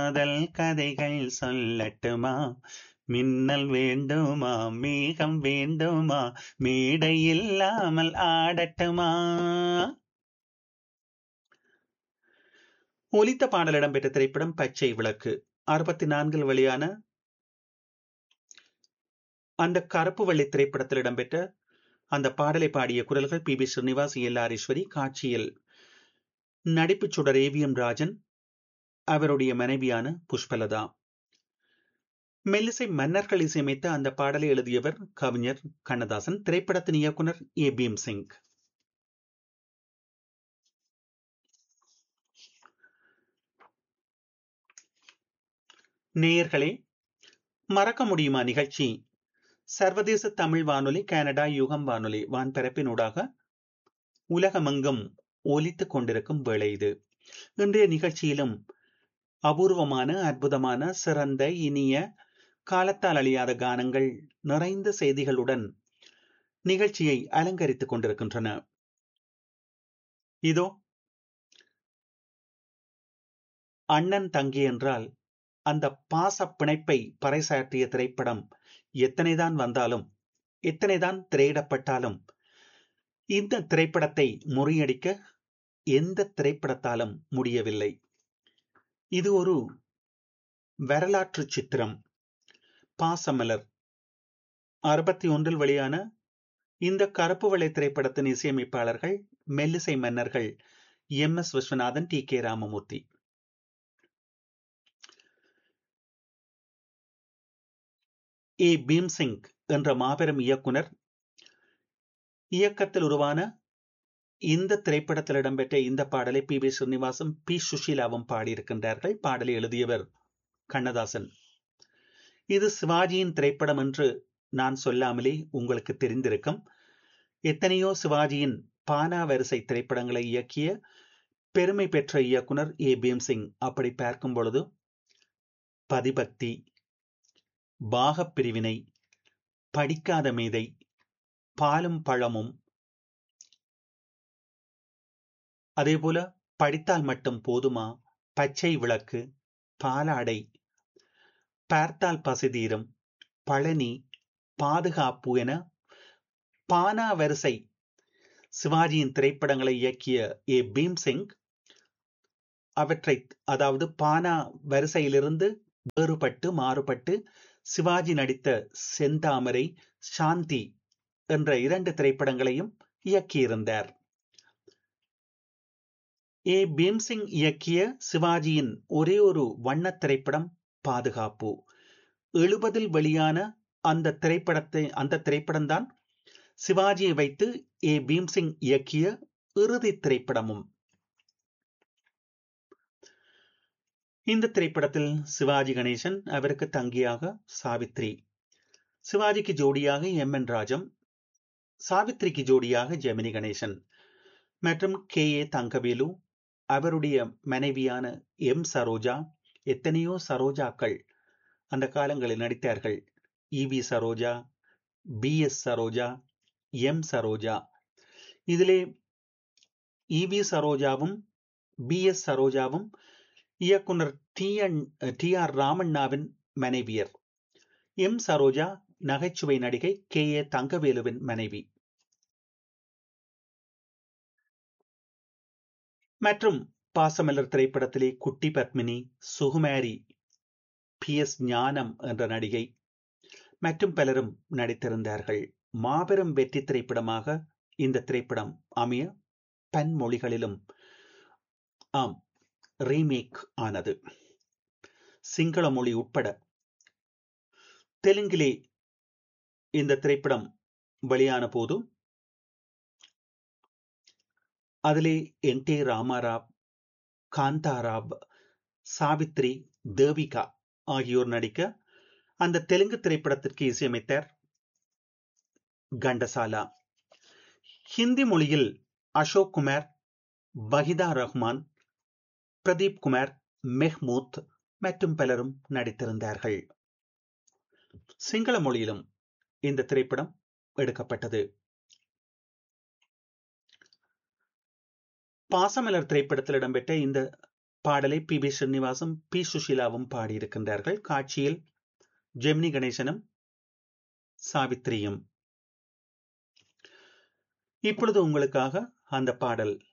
காதல் கதைகள் சொல்லட்டுமா மின்னல் வேண்டுமா மேகம் வேண்டுமா மேடை இல்லாமல் ஆடட்டுமா ஒலித்த பாடல் இடம்பெற்ற திரைப்படம் பச்சை விளக்கு அறுபத்தி நான்கில் வெளியான அந்த கருப்பு வெள்ளை திரைப்படத்தில் இடம்பெற்ற அந்த பாடலை பாடிய குரல்கள் பி பி ஸ்ரீனிவாஸ் எல் ஆரீஸ்வரி காட்சியில் நடிப்பு சுடர் ஏவிஎம் ராஜன் அவருடைய மனைவியான புஷ்பலதா மெல்லிசை மன்னர்கள் இசையமைத்த அந்த பாடலை எழுதியவர் கவிஞர் கண்ணதாசன் திரைப்படத்தின் இயக்குனர் ஏ பீம் சிங் நேயர்களே மறக்க முடியுமா நிகழ்ச்சி சர்வதேச தமிழ் வானொலி கனடா யுகம் வானொலி வான்பரப்பினூடாக உலகமெங்கும் ஒலித்துக் கொண்டிருக்கும் வேளை இது இன்றைய நிகழ்ச்சியிலும் அபூர்வமான அற்புதமான சிறந்த இனிய காலத்தால் அழியாத கானங்கள் நிறைந்த செய்திகளுடன் நிகழ்ச்சியை அலங்கரித்துக் கொண்டிருக்கின்றன இதோ அண்ணன் தங்கி என்றால் அந்த பாச பிணைப்பை பறைசாற்றிய திரைப்படம் எத்தனைதான் வந்தாலும் எத்தனைதான் திரையிடப்பட்டாலும் இந்த திரைப்படத்தை முறியடிக்க எந்த திரைப்படத்தாலும் முடியவில்லை இது ஒரு வரலாற்று சித்திரம் பாசமலர் அறுபத்தி ஒன்றில் வெளியான இந்த கருப்பு வெள்ளை திரைப்படத்தின் இசையமைப்பாளர்கள் மெல்லிசை மன்னர்கள் M S Viswanathan T K Ramamurthy A Bhimsingh என்ற மாபெரும் இயக்குனர் இயக்கத்தில் உருவான இந்த திரைப்படத்தில் இடம்பெற்ற இந்த பாடலை பி வி ஸ்ரீனிவாசும் பி சுஷீலாவும் பாடியிருக்கின்றார்கள் பாடலை எழுதியவர் கண்ணதாசன் இது சிவாஜியின் திரைப்படம் என்று நான் சொல்லாமலே உங்களுக்கு தெரிந்திருக்கும் எத்தனையோ சிவாஜியின் பானா வரிசை திரைப்படங்களை இயக்கிய பெருமை பெற்ற இயக்குனர் ஏ பீம்சிங் அப்படி பார்க்கும் பொழுது பதிபக்தி பாகப் பிரிவினை படிக்காத மேதை பாலும் பழமும் அதேபோல படித்தால் மட்டும் போதுமா பச்சை விளக்கு பாலாடை பார்த்தால் பசிதீரம் பழனி பாதுகாப்பு என பானா வரிசை சிவாஜியின் திரைப்படங்களை இயக்கிய ஏ பீம்சிங் அவற்றை அதாவது பானா வரிசையிலிருந்து வேறுபட்டு மாறுபட்டு சிவாஜி நடித்த செந்தாமரை சாந்தி என்ற இரண்டு திரைப்படங்களையும் இயக்கியிருந்தார் ஏ பீம்சிங் இயக்கிய சிவாஜியின் ஒரே ஒரு வண்ண திரைப்படம் பாதுகாப்பு எழுபதில் வெளியான அந்த திரைப்படத்தை அந்த திரைப்படம்தான் சிவாஜியை வைத்து ஏ பீம்சிங் இயக்கிய இறுதி திரைப்படமும் இந்த திரைப்படத்தில் சிவாஜி கணேசன் அவருக்கு தங்கியாக சாவித்ரி சிவாஜிக்கு ஜோடியாக எம் என் ராஜம் சாவித்ரிக்கு ஜோடியாக ஜெமினி கணேசன் மற்றும் கே ஏ தங்கவேலு அவருடைய மனைவியான எம் சரோஜா எத்தனையோ சரோஜாக்கள் அந்த காலங்களில் நடித்தார்கள் E V Saroja B S Saroja M Saroja இதிலே இவி சரோஜாவும் பி எஸ் சரோஜாவும் இயக்குனர் டி என் டி ஆர் ராமண்ணாவின் மனைவியர் எம் சரோஜா நகைச்சுவை நடிகை கே ஏ தங்கவேலுவின் மனைவி மற்றும் பாசமலர் திரைப்படத்திலே குட்டி பத்மினி சுகுமாரி பி எஸ் ஞானம் என்ற நடிகை மற்றும் பலரும் நடித்திருந்தார்கள் மாபெரும் வெற்றி திரைப்படமாக இந்த திரைப்படம் அமைய பன்மொழிகளிலும் ஆம் ரீமேக் ஆனது சிங்கள மொழி உட்பட தெலுங்கிலே இந்த திரைப்படம் வெளியான போது அதிலே என் டி ராமாராவ் காந்தாராவ் சாவித்ரி தேவிகா ஆகியோர் நடிக்க அந்த தெலுங்கு திரைப்படத்திற்கு இசையமைத்தார் கண்டசாலா ஹிந்தி மொழியில் அசோக் குமார் வஹிதா ரஹ்மான் பிரதீப் குமார் மெஹ்மூத் மற்றும் பலரும் நடித்திருந்தார்கள் சிங்கள மொழியிலும் இந்த திரைப்படம் எடுக்கப்பட்டது பாசமலர் திரைப்படத்தில் இடம்பெற்ற இந்த பாடலை பி பி ஸ்ரீனிவாசும் பி சுஷீலாவும் பாடியிருக்கின்றார்கள் காட்சியில் ஜெமினி கணேசனும் சாவித்திரியும் இப்பொழுது உங்களுக்காக அந்த பாடல்